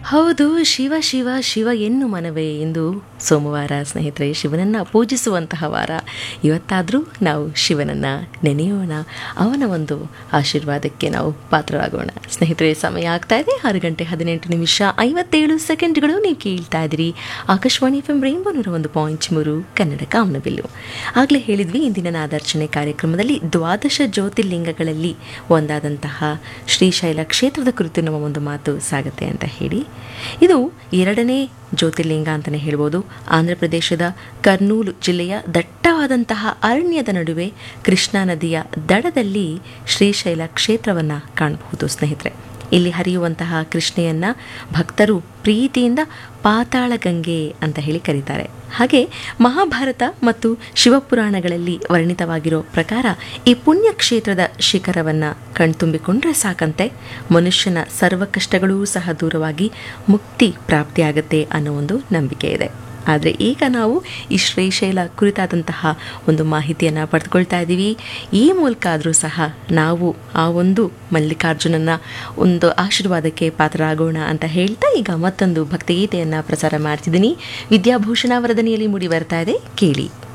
ಹೌದು ಶಿವ ಶಿವ ಶಿವ ಎನ್ನು ಮನವೇ ಎಂದು ಸೋಮವಾರ ಸ್ನೇಹಿತರೆ ಶಿವನನ್ನು ಪೂಜಿಸುವಂತಹ ವಾರ ಇವತ್ತಾದರೂ ನಾವು ಶಿವನನ್ನು ನೆನೆಯೋಣ ಅವನ ಒಂದು ಆಶೀರ್ವಾದಕ್ಕೆ ನಾವು ಪಾತ್ರರಾಗೋಣ ಸ್ನೇಹಿತರೆ ಸಮಯ ಆಗ್ತಾ ಇದೆ ಆರು ಗಂಟೆ ಹದಿನೆಂಟು ನಿಮಿಷ ಐವತ್ತೇಳು ಸೆಕೆಂಡ್ಗಳು ನೀವು ಕೇಳ್ತಾ ಇದ್ದೀರಿ ಆಕಾಶವಾಣಿ ಎಫ್ ಎಂ ರೈನ್ಬೋ ನೂರ ಒಂದು ಪಾಯಿಂಟ್ ಮೂರು ಕನ್ನಡ ಕಾಮನಬಿಲ್ಲು ಆಗಲೇ ಹೇಳಿದ್ವಿ ಇಂದಿನ ನಾದಾರ್ಚನೆ ಕಾರ್ಯಕ್ರಮದಲ್ಲಿ ದ್ವಾದಶ ಜ್ಯೋತಿರ್ಲಿಂಗಗಳಲ್ಲಿ ಒಂದಾದಂತಹ ಶ್ರೀಶೈಲ ಕ್ಷೇತ್ರದ ಕುರಿತು ನಮ್ಮ ಒಂದು ಮಾತು ಸಾಗುತ್ತೆ ಅಂತ ಹೇಳಿ ಇದು ಎರಡನೇ ಜ್ಯೋತಿರ್ಲಿಂಗ ಅಂತಲೇ ಹೇಳ್ಬೋದು ಆಂಧ್ರ ಪ್ರದೇಶದ ಕರ್ನೂಲು ಜಿಲ್ಲೆಯ ದಟ್ಟವಾದಂತಹ ಅರಣ್ಯದ ನಡುವೆ ಕೃಷ್ಣಾ ನದಿಯ ದಡದಲ್ಲಿ ಶ್ರೀಶೈಲ ಕ್ಷೇತ್ರವನ್ನು ಕಾಣಬಹುದು ಸ್ನೇಹಿತರೆ ಇಲ್ಲಿ ಹರಿಯುವಂತಹ ಕೃಷ್ಣೆಯನ್ನ ಭಕ್ತರು ಪ್ರೀತಿಯಿಂದ ಪಾತಾಳ ಗಂಗೆ ಅಂತ ಹೇಳಿ ಕರೀತಾರೆ ಹಾಗೆ ಮಹಾಭಾರತ ಮತ್ತು ಶಿವಪುರಾಣಗಳಲ್ಲಿ ವರ್ಣಿತವಾಗಿರೋ ಪ್ರಕಾರ ಈ ಪುಣ್ಯಕ್ಷೇತ್ರದ ಶಿಖರವನ್ನು ಕಣ್ತುಂಬಿಕೊಂಡ್ರೆ ಸಾಕಂತೆ ಮನುಷ್ಯನ ಸರ್ವ ಕಷ್ಟಗಳೂ ಸಹ ದೂರವಾಗಿ ಮುಕ್ತಿ ಪ್ರಾಪ್ತಿಯಾಗತ್ತೆ ಅನ್ನೋ ಒಂದು ನಂಬಿಕೆ ಇದೆ ಆದರೆ ಈಗ ನಾವು ಈ ಶ್ರೀಶೈಲ ಕುರಿತಾದಂತಹ ಒಂದು ಮಾಹಿತಿಯನ್ನು ಪಡೆದುಕೊಳ್ತಾ ಇದ್ದೀವಿ ಈ ಮೂಲಕ ಆದರೂ ಸಹ ನಾವು ಆ ಒಂದು ಮಲ್ಲಿಕಾರ್ಜುನನ ಒಂದು ಆಶೀರ್ವಾದಕ್ಕೆ ಪಾತ್ರರಾಗೋಣ ಅಂತ ಹೇಳ್ತಾ ಈಗ ಮತ್ತೊಂದು ಭಕ್ತಿಗೀತೆಯನ್ನು ಪ್ರಸಾರ ಮಾಡ್ತಿದ್ದೀನಿ ವಿದ್ಯಾಭೂಷಣ ವರದನಿಯಲ್ಲಿ ಮೂಡಿ ಬರ್ತಾ ಇದೆ ಕೇಳಿ